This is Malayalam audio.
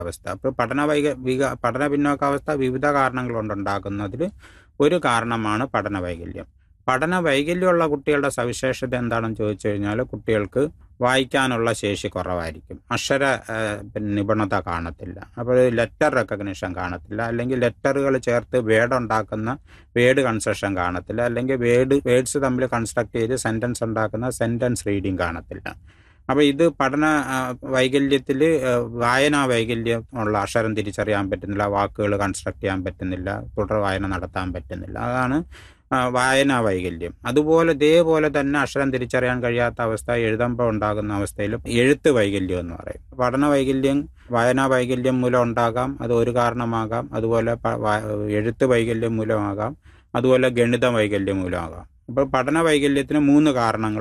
അവസ്ഥ അപ്പോൾ പഠന വൈക വിക പഠന പിന്നോക്കാവസ്ഥ വിവിധ കാരണങ്ങൾ കൊണ്ടുണ്ടാകുന്നതിൽ ഒരു കാരണമാണ് പഠന വൈകല്യം പഠന വൈകല്യമുള്ള കുട്ടികളുടെ സവിശേഷത എന്താണെന്ന് ചോദിച്ചു കഴിഞ്ഞാൽ കുട്ടികൾക്ക് വായിക്കാനുള്ള ശേഷി കുറവായിരിക്കും അക്ഷര പിന്നെ നിപുണത കാണത്തില്ല അപ്പോൾ ലെറ്റർ റെക്കഗ്നിഷൻ കാണത്തില്ല അല്ലെങ്കിൽ ലെറ്ററുകൾ ചേർത്ത് വേർഡ് ഉണ്ടാക്കുന്ന വേർഡ് കൺസ്ട്രക്ഷൻ കാണത്തില്ല അല്ലെങ്കിൽ വേർഡ് വേർഡ്സ് തമ്മിൽ കൺസ്ട്രക്ട് ചെയ്ത് സെൻറ്റൻസ് ഉണ്ടാക്കുന്ന സെൻറ്റൻസ് റീഡിങ് കാണത്തില്ല അപ്പോൾ ഇത് പഠന വൈകല്യത്തിൽ വായനാ വൈകല്യം ഉള്ള അക്ഷരം തിരിച്ചറിയാൻ പറ്റുന്നില്ല വാക്കുകൾ കൺസ്ട്രക്ട് ചെയ്യാൻ പറ്റുന്നില്ല തുടർ വായന നടത്താൻ പറ്റുന്നില്ല അതാണ് വായനാ വൈകല്യം അതുപോലെ ഇതേപോലെ തന്നെ അക്ഷരം തിരിച്ചറിയാൻ കഴിയാത്ത അവസ്ഥ എഴുതുമ്പോൾ ഉണ്ടാകുന്ന അവസ്ഥയിൽ എഴുത്ത് വൈകല്യം എന്ന് പറയും പഠന വൈകല്യം വായനാ വൈകല്യം മൂലം ഉണ്ടാകാം അത് ഒരു കാരണമാകാം അതുപോലെ എഴുത്ത് വൈകല്യം മൂലമാകാം അതുപോലെ ഗണിത വൈകല്യം മൂലമാകാം അപ്പോൾ പഠന വൈകല്യത്തിന് മൂന്ന് കാരണങ്ങൾ